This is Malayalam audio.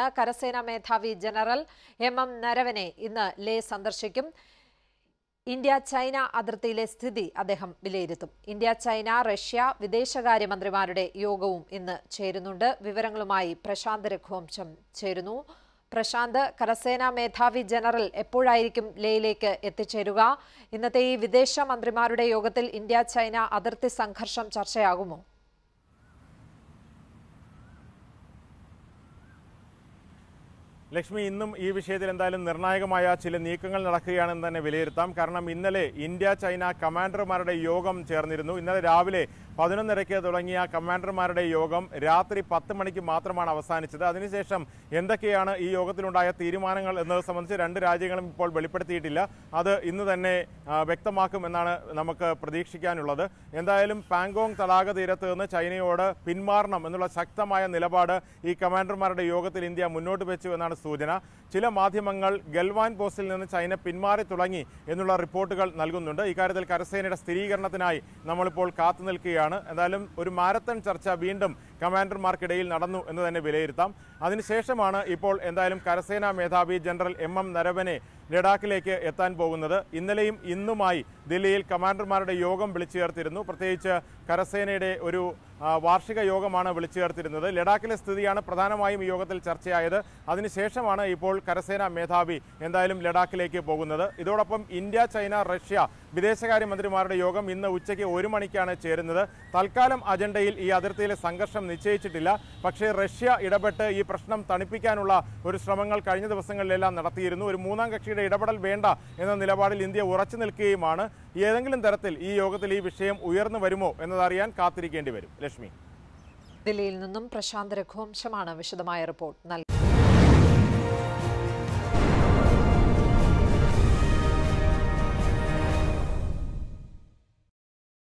കരസേനാ മേധാവി ജനറൽ എം എം നരവനെ ഇന്ന് ലേ സന്ദർശിക്കും ഇന്ത്യ ചൈന അതിർത്തിയിലെ സ്ഥിതി അദ്ദേഹം വിലയിരുത്തും ഇന്ത്യ ചൈന റഷ്യ വിദേശകാര്യമന്ത്രിമാരുടെ യോഗവും ഇന്ന് ചേരുന്നുണ്ട് വിവരങ്ങളുമായി പ്രശാന്ത് രഘുവംശം ചേരുന്നു പ്രശാന്ത് കരസേനാ മേധാവി ജനറൽ എപ്പോഴായിരിക്കും ലേയിലേക്ക് എത്തിച്ചേരുക ഇന്നത്തെ ഈ വിദേശ മന്ത്രിമാരുടെ യോഗത്തിൽ ഇന്ത്യ ചൈന അതിർത്തി സംഘർഷം ചർച്ചയാകുമോ ലക്ഷ്മി ഇന്നും ഈ വിഷയത്തിൽ എന്തായാലും നിർണായകമായ ചില നീക്കങ്ങൾ നടക്കുകയാണെന്ന് തന്നെ വിലയിരുത്താം കാരണം ഇന്നലെ ഇന്ത്യ ചൈന കമാൻഡർമാരുടെ യോഗം ചേർന്നിരുന്നു ഇന്നലെ രാവിലെ പതിനൊന്നരയ്ക്ക് തുടങ്ങിയ കമാൻഡർമാരുടെ യോഗം രാത്രി പത്ത് മണിക്ക് മാത്രമാണ് അവസാനിച്ചത് അതിനുശേഷം എന്തൊക്കെയാണ് ഈ യോഗത്തിലുണ്ടായ തീരുമാനങ്ങൾ എന്നത് സംബന്ധിച്ച് രണ്ട് രാജ്യങ്ങളും ഇപ്പോൾ വെളിപ്പെടുത്തിയിട്ടില്ല അത് ഇന്ന് തന്നെ ആ, വ്യക്തമാക്കും എന്നാണ് നമുക്ക് പ്രതീക്ഷിക്കാനുള്ളത് എന്തായാലും പാങ്കോങ് തടാക തീരത്ത് നിന്ന് ചൈനയോട് പിന്മാറണം എന്നുള്ള ശക്തമായ നിലപാട് ഈ കമാൻഡർമാരുടെ യോഗത്തിൽ ഇന്ത്യ മുന്നോട്ട് വെച്ചു എന്നാണ് സൂചന ചില മാധ്യമങ്ങൾ ഗൽവാൻ പോസ്റ്റിൽ നിന്ന് ചൈന പിന്മാറി തുടങ്ങി എന്നുള്ള റിപ്പോർട്ടുകൾ നൽകുന്നുണ്ട് ഇക്കാര്യത്തിൽ കരസേനയുടെ സ്ഥിരീകരണത്തിനായി നമ്മളിപ്പോൾ കാത്തു നിൽക്കുകയാണ് എന്തായാലും ഒരു മാരത്തൺ ചർച്ച വീണ്ടും കമാൻഡർമാർക്കിടയിൽ നടന്നു എന്ന് തന്നെ വിലയിരുത്താം അതിനുശേഷമാണ് ഇപ്പോൾ എന്തായാലും കരസേനാ മേധാവി ജനറൽ എം എം നരവനെ ലഡാക്കിലേക്ക് എത്താൻ പോകുന്നത് ഇന്നലെയും ഇന്നുമായി ദില്ലിയിൽ കമാൻഡർമാരുടെ യോഗം വിളിച്ചു ചേർത്തിരുന്നു പ്രത്യേകിച്ച് കരസേനയുടെ ഒരു ആ, വാർഷിക യോഗമാണ് വിളിച്ചു ചേർത്തിരുന്നത് ലഡാക്കിലെ സ്ഥിതിയാണ് പ്രധാനമായും ഈ യോഗത്തിൽ ചർച്ചയായത് അതിനുശേഷമാണ് ഇപ്പോൾ കരസേനാ മേധാവി എന്തായാലും ലഡാക്കിലേക്ക് പോകുന്നത് ഇതോടൊപ്പം ഇന്ത്യ ചൈന റഷ്യ വിദേശകാര്യമന്ത്രിമാരുടെ യോഗം ഇന്ന് ഉച്ചയ്ക്ക് ഒരു മണിക്കാണ് ചേരുന്നത് തൽക്കാലം അജണ്ടയിൽ ഈ അതിർത്തിയിലെ സംഘർഷം നിശ്ചയിച്ചിട്ടില്ല പക്ഷേ റഷ്യ ഇടപെട്ട് ഈ പ്രശ്നം തണുപ്പിക്കാനുള്ള ഒരു ശ്രമങ്ങൾ കഴിഞ്ഞ ദിവസങ്ങളിലെല്ലാം നടത്തിയിരുന്നു ഒരു മൂന്നാം കക്ഷിയുടെ ഇടപെടൽ വേണ്ട എന്ന നിലപാടിൽ ഇന്ത്യ ഉറച്ചു നിൽക്കുകയുമാണ് ഏതെങ്കിലും തരത്തിൽ ഈ യോഗത്തിൽ ഈ വിഷയം ഉയർന്നു വരുമോ എന്നതറിയാൻ കാത്തിരിക്കേണ്ടി വരും ലക്ഷ്മി ദില്ലിയിൽ നിന്നും പ്രശാന്ത് രഘുവംശമാണ് വിശദമായ റിപ്പോർട്ട് നൽകിയത്